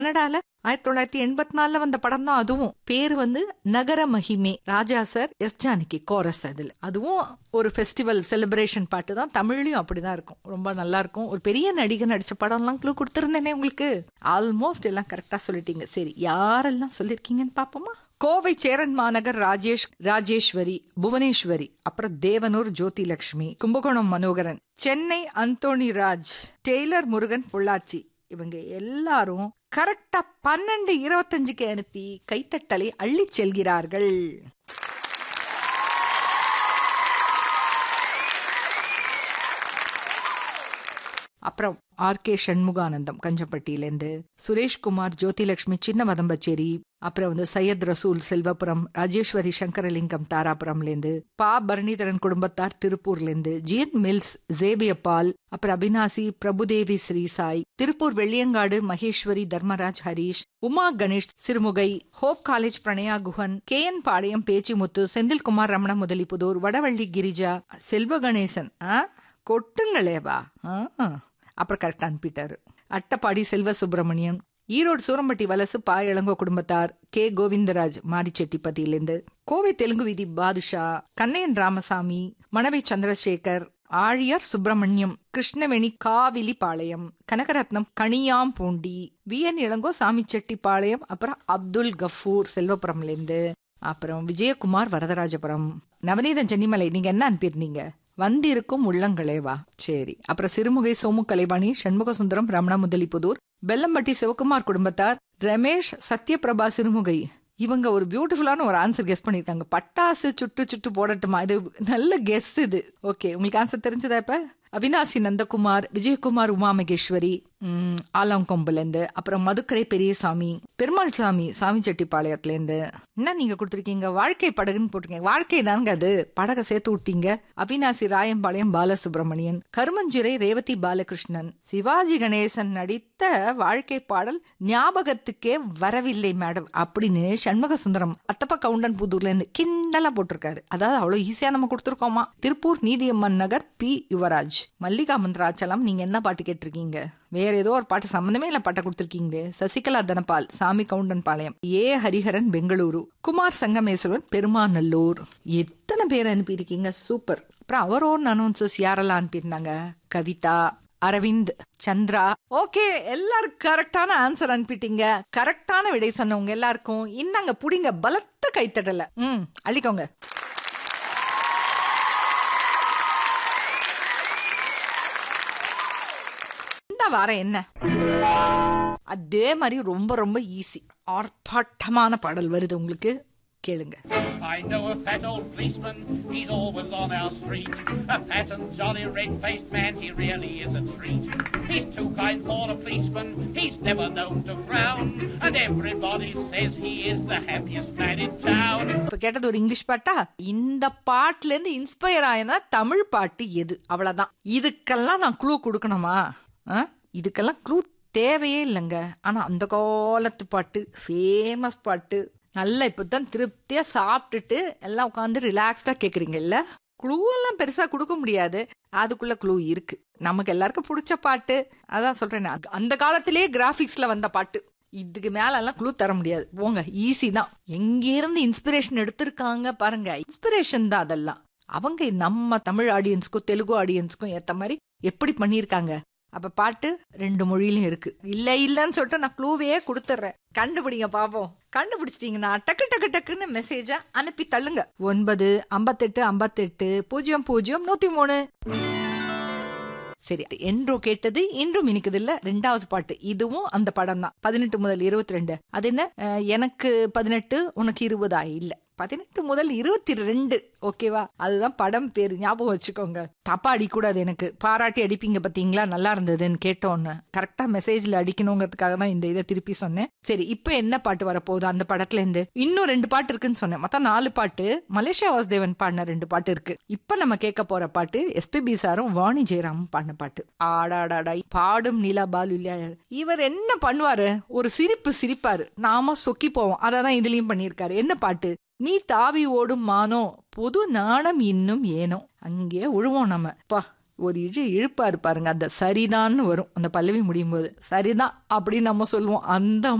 கன்னடால ஆயிரத்தி தொள்ளாயிரத்தி எண்பத்தி நாலுல வந்த படம் தான் அதுவும் பேர் வந்து நகர மகிமே Raja sir S Janaki chorus அதுல அதுவும் ஒரு ஃபெஸ்டிவல் செலிப்ரேஷன் பாட்டு தான் தமிழ்லயும் அப்படிதான் இருக்கும் ரொம்ப நல்லா இருக்கும் ஒரு பெரிய நடிகர் நடிச்ச படம்லாம் க்ளூ கொடுத்துருந்தேனே உங்களுக்கு ஆல்மோஸ்ட் எல்லாம் கரெக்டா சொல்லிட்டீங்க சரி யாரெல்லாம் சொல்லிருக்கீங்கன்னு பாப்போமா கோவை சேரன் மாநகர் ராஜேஷ் ராஜேஸ்வரி புவனேஸ்வரி அப்புறம் தேவனூர் ஜோதி லட்சுமி கும்பகோணம் மனோகரன் சென்னை அந்தோணி ராஜ் டெய்லர் முருகன் பொள்ளாச்சி இவங்க எல்லாரும் கரெக்டா பன்னெண்டு இருபத்தஞ்சுக்கு அனுப்பி கைத்தட்டலை அள்ளி செல்கிறார்கள் அப்புறம் ஆர் கே சண்முகானந்தம் கஞ்சப்பட்டியிலேருந்து சுரேஷ்குமார் ஜோதிலட்சுமி சின்ன மதம்பச்சேரி அப்புறம் வந்து சையத் ரசூல் செல்வபுரம் ராஜேஸ்வரி சங்கரலிங்கம் தாராபுரம்லேருந்து பா பரணிதரன் குடும்பத்தார் திருப்பூர்லேருந்து ஜிஎன் மில்ஸ் ஜேபியப்பால் அப்புறம் Avinashi Prabhudevi Srisai Tiruppur Velliyangadu Maheswari Dharmaraj Harish Uma Ganesh Sirumugai Hope College Pranaya Guhan K N Palayam Pechimuthu Senthilkumar Ramana Mudalipudur Vadavalli Girija Selva Ganesan ஆ கொட்டுங்களேவா ஆ அப்புறம் கரெக்டாக அனுப்பிட்டாரு அட்டப்பாடி செல்வ சுப்பிரமணியம் ஈரோடு சூரம்பட்டி வலசு பா இளங்கோ குடும்பத்தார் கே கோவிந்தராஜ் மாரிச்செட்டிப்பதியிலிருந்து கோவை தெலுங்கு வீதி பாதுஷா கண்ணையன் ராமசாமி மணவை சந்திரசேகர் ஆழியார் சுப்பிரமணியம் கிருஷ்ணவேணி காவிலி பாளையம் கனகரத்னம் கனியாம் பூண்டி வி என் இளங்கோ சாமிச்செட்டிப்பாளையம் அப்புறம் அப்துல் கஃபூர் செல்வபுரம்லேருந்து அப்புறம் விஜயகுமார் வரதராஜபுரம் நவநீதன் சென்னிமலை நீங்க என்ன அனுப்பியிருந்தீங்க வந்திருக்கும் உள்ளங்களேவா சரி அப்புறம் சிறுமுகை சோமு கலைவாணி சண்முக சுந்தரம் ரமண முதலிப்புதூர் பெல்லம்பட்டி சிவகுமார் குடும்பத்தார் ரமேஷ் சத்யபிரபா சிறுமுகை இவங்க ஒரு பியூட்டிஃபுல்லான ஒரு ஆன்சர் கெஸ் பண்ணிருக்காங்க பட்டாசு சுட்டு சுட்டு போடட்டுமா இது நல்ல கெஸ் இது ஓகே உங்களுக்கு ஆன்சர் தெரிஞ்சதா இப்ப அவினாசி நந்தகுமார் விஜயகுமார் உமா மகேஸ்வரி உம், ஆலங்கொம்புலேருந்து அப்புறம் மதுக்கரை பெரியசாமி பெருமாள் சாமி சாமி செட்டிப்பாளையத்துலேருந்து என்ன நீங்க கொடுத்துருக்கீங்க வாழ்க்கை படகுன்னு போட்டிருக்கீங்க வாழ்க்கை தாங்க அது படகை சேர்த்து விட்டீங்க அவினாசி ராயம்பாளையம் பாலசுப்ரமணியன் கருமஞ்சிறை ரேவதி பாலகிருஷ்ணன் சிவாஜி கணேசன் நடித்த வாழ்க்கை பாடல் ஞாபகத்துக்கே வரவில்லை மேடம் அப்படின்னு சண்முக சுந்தரம் அத்தப்ப கவுண்டன் புதூர்ல இருந்து கிண்டலா போட்டிருக்காரு அதாவது அவ்வளவு ஈஸியா நம்ம கொடுத்துருக்கோமா திருப்பூர் நீதியம்மன் நகர் பி யுவராஜ் மல்லிகா மந்திராச்சலம் நீங்க என்ன பாட்டு கேட்டிருக்கீங்க வேற ஏதோ ஒரு பாட்டு சம்மந்தமே இல்ல பாட்டை கொடுத்துருக்கீங்களே சசிகலா தனபால் சாமி கவுண்டன் பாளையம் ஏ ஹரிஹரன் பெங்களூரு குமார் சங்கமேஸ்வரன் பெருமாநல்லூர் எத்தனை பேர் அனுப்பியிருக்கீங்க சூப்பர் அப்புறம் அவர் ஓன் அனௌன்சஸ் யாரெல்லாம் அனுப்பியிருந்தாங்க கவிதா அரவிந்த் சந்திரா ஓகே எல்லாரும் கரெக்டான ஆன்சர் அனுப்பிட்டீங்க கரெக்டான விடை சொன்னவங்க எல்லாருக்கும் இந்தாங்க புடிங்க பலத்த கைத்தட்டல ம் அள்ளிக்கோங்க இந்த வாரம் என்ன அதே மாதிரி ரொம்ப ரொம்ப ஈஸி ஆர்ப்பாட்டமான பாடல் வருது உங்களுக்கு கேளுங்க I know a fat old policeman, he's always on our street. A fat and jolly red-faced man, he really is a treat. He's too kind for a policeman, he's never known to frown. And everybody says he is the happiest man in town. இப்ப கேட்டது ஒரு English பாட்டா இந்த பாட்டுல இருந்து inspire ஆயினா Tamil பாட்டு எது அவ்வளவுதான் இதுக்கெல்லாம் நான் க்ளூ கொடுக்கணுமா ஆ? இதுக்கெல்லாம் க்ளூ தேவையே இல்லைங்க ஆனா அந்த காலத்து பாட்டு ஃபேமஸ் பாட்டு நல்லா இப்பதான் திருப்தியா சாப்பிட்டுட்டு எல்லாம் உட்காந்து ரிலாக்ஸ்டா கேக்குறீங்க இல்ல க்ளூ எல்லாம் பெருசா கொடுக்க முடியாது அதுக்குள்ள க்ளூ இருக்கு நமக்கு எல்லாருக்கும் பிடிச்ச பாட்டு அதான் சொல்றேன் அந்த காலத்திலேயே கிராபிக்ஸ்ல வந்த பாட்டு இதுக்கு மேல எல்லாம் க்ளூ தர முடியாது போங்க ஈஸி தான் எங்க இருந்து இன்ஸ்பிரேஷன் எடுத்திருக்காங்க பாருங்க இன்ஸ்பிரேஷன் தான் அதெல்லாம் அவங்க நம்ம தமிழ் ஆடியன்ஸ்க்கும் தெலுங்கு ஆடியன்ஸ்க்கும் ஏத்த மாதிரி எப்படி பண்ணியிருக்காங்க அப்ப பாட்டு ரெண்டு மொழியிலும் இருக்கு இல்ல இல்லன்னு சொல்லிட்டு நான் க்ளூவே கொடுத்துட்றேன் கண்டுபிடிங்க பாப்போம் கண்டுபிடிச்சிட்டீங்கன்னா டக்கு டக்கு டக்குன்னு மெசேஜ அனுப்பி தள்ளுங்க ஒன்பது ஐம்பத்தெட்டு ஐம்பத்தெட்டு பூஜ்ஜியம் பூஜ்ஜியம் நூத்தி மூணு சரி என்றோ கேட்டது இன்றும் இனிக்குது இல்ல ரெண்டாவது பாட்டு இதுவும் அந்த படம் தான் பதினெட்டு முதல் இருபத்தி ரெண்டு அது என்ன அஹ், எனக்கு பதினெட்டு உனக்கு இருபதா இல்ல பதினெட்டு முதல் இருபத்தி ரெண்டு ஓகேவா அதுதான் படம் பேரு ஞாபகம் வச்சுக்கோங்க தப்பா அடிக்கூடாது எனக்கு பாராட்டி அடிப்பீங்க பாத்தீங்களா நல்லா இருந்ததுன்னு கேட்டோன்னு கரெக்டா மெசேஜ்ல அடிக்கணுங்கிறதுக்காக தான் இந்த இதை திருப்பி சொன்னேன் சரி இப்போ என்ன பாட்டு வரப்போகுது அந்த படத்துல இருந்து இன்னும் ரெண்டு பாட்டு இருக்குன்னு சொன்னேன் மொத்தம் நாலு பாட்டு மலேசியா வாசுதேவன் பாடின ரெண்டு பாட்டு இருக்கு இப்ப நம்ம கேட்க போற பாட்டு எஸ்பிபி சாரும் வாணி ஜெயராமும் பாடின பாட்டு ஆடாடாடா பாடும் நிலா பாலு இல்லையா இவர் என்ன பண்ணுவாரு ஒரு சிரிப்பு சிரிப்பாரு நாம சொக்கி போவோம் அததான் இதுலயும் பண்ணியிருக்காரு என்ன பாட்டு நீ தாவி ஓடும் மானோ பொது நாணம் இன்னும் ஏனோ அங்கே உழுவோம் நம்ம பா ஒரு இழு இழுப்பா இருப்பாருங்க அந்த சரிதான்னு வரும் அந்த பல்லவி முடியும் போது சரிதான் அப்படின்னு நம்ம சொல்லுவோம் அந்த